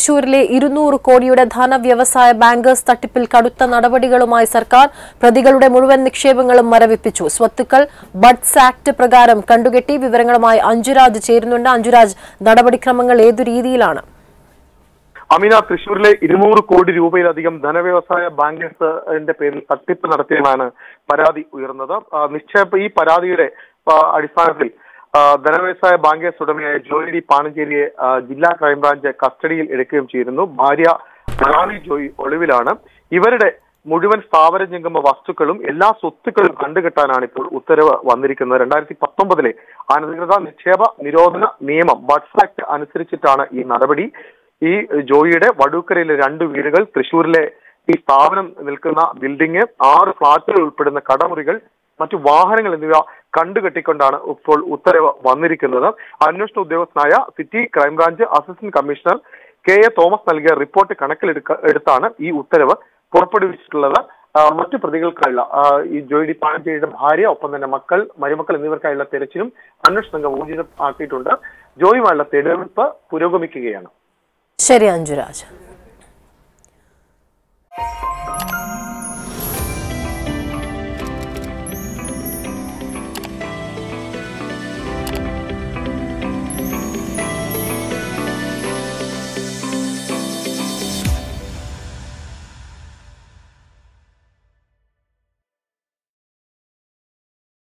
തൃശൂരിലെ ഇരുന്നൂറ് കോടിയുടെ ധനവ്യവസായ ബാങ്കേഴ്സ് തട്ടിപ്പിൽ കടുത്ത നടപടികളുമായി സർക്കാർ പ്രതികളുടെ മുഴുവൻ നിക്ഷേപങ്ങളും മരവിപ്പിച്ചു സ്വത്തുക്കൾ ബഡ്സ് ആക്ട് പ്രകാരം കണ്ടുകെട്ടി വിവരങ്ങളുമായി അഞ്ജുരാജ് ചേരുന്നുണ്ട് അഞ്ജുരാജ് നടപടിക്രമങ്ങൾ ഏതു രീതിയിലാണ് അമീന തൃശൂരിലെ ഇരുന്നൂറ് കോടി രൂപയിലധികം ധനവ്യവസായ ബാങ്കേഴ്സിന്റെ പേരിൽ തട്ടിപ്പ് നടത്തിയെന്നാണ് പരാതി ഉയർന്നത് ആ, നിക്ഷേപ ഈ പരാതിയുടെ ആ, അടിസ്ഥാനത്തിൽ ആ, ധനവ്യവസായ ബാങ്കേഴ്സ് ഉടമയായ ജോയി ഡി പാണഞ്ചേരിയെ ആ, ജില്ലാ ക്രൈംബ്രാഞ്ച് കസ്റ്റഡിയിൽ എടുക്കുകയും ചെയ്തിരുന്നു ഭാര്യ റാണി ജോയി ഒളിവിലാണ് ഇവരുടെ മുഴുവൻ സ്ഥാവര ജംഗമ വസ്തുക്കളും എല്ലാ സ്വത്തുക്കളും കണ്ടുകെട്ടാനാണ് ഇപ്പോൾ ഉത്തരവ് വന്നിരിക്കുന്നത് രണ്ടായിരത്തി പത്തൊമ്പതിലെ അനധികൃത നിക്ഷേപ നിരോധന നിയമം ബഡ്സ് ആക്ട് അനുസരിച്ചിട്ടാണ് ഈ നടപടി ഈ ജോയിയുടെ വടൂക്കരയിലെ രണ്ട് വീടുകൾ തൃശൂരിലെ ഈ സ്ഥാപനം നിൽക്കുന്ന ബിൽഡിംഗ് ആറ് ഫ്ളാറ്റുകൾ ഉൾപ്പെടുന്ന കടമുറികൾ മറ്റു വാഹനങ്ങൾ എന്നിവ കണ്ടുകെട്ടിക്കൊണ്ടാണ് ഇപ്പോൾ ഉത്തരവ് വന്നിരിക്കുന്നത് അന്വേഷണ ഉദ്യോഗസ്ഥനായ city crime branch assistant commissioner K A Thomas നൽകിയ റിപ്പോർട്ട് കണക്കിലെടുക്ക എടുത്താണ് ഈ ഉത്തരവ് പുറപ്പെടുവിച്ചിട്ടുള്ളത് ആ, മറ്റു പ്രതികൾക്കായുള്ള ആ, ഈ ജോയി ഡി പാണഞ്ചേരിയുടെ ഭാര്യ ഒപ്പം തന്നെ മക്കൾ മരുമക്കൾ എന്നിവർക്കായുള്ള തെരച്ചിലും അന്വേഷണ സംഘം ഊർജിതമാക്കിയിട്ടുണ്ട് ജോയിയുമായുള്ള തെളിവെടുപ്പ് പുരോഗമിക്കുകയാണ് ശരി അഞ്ജുരാജ്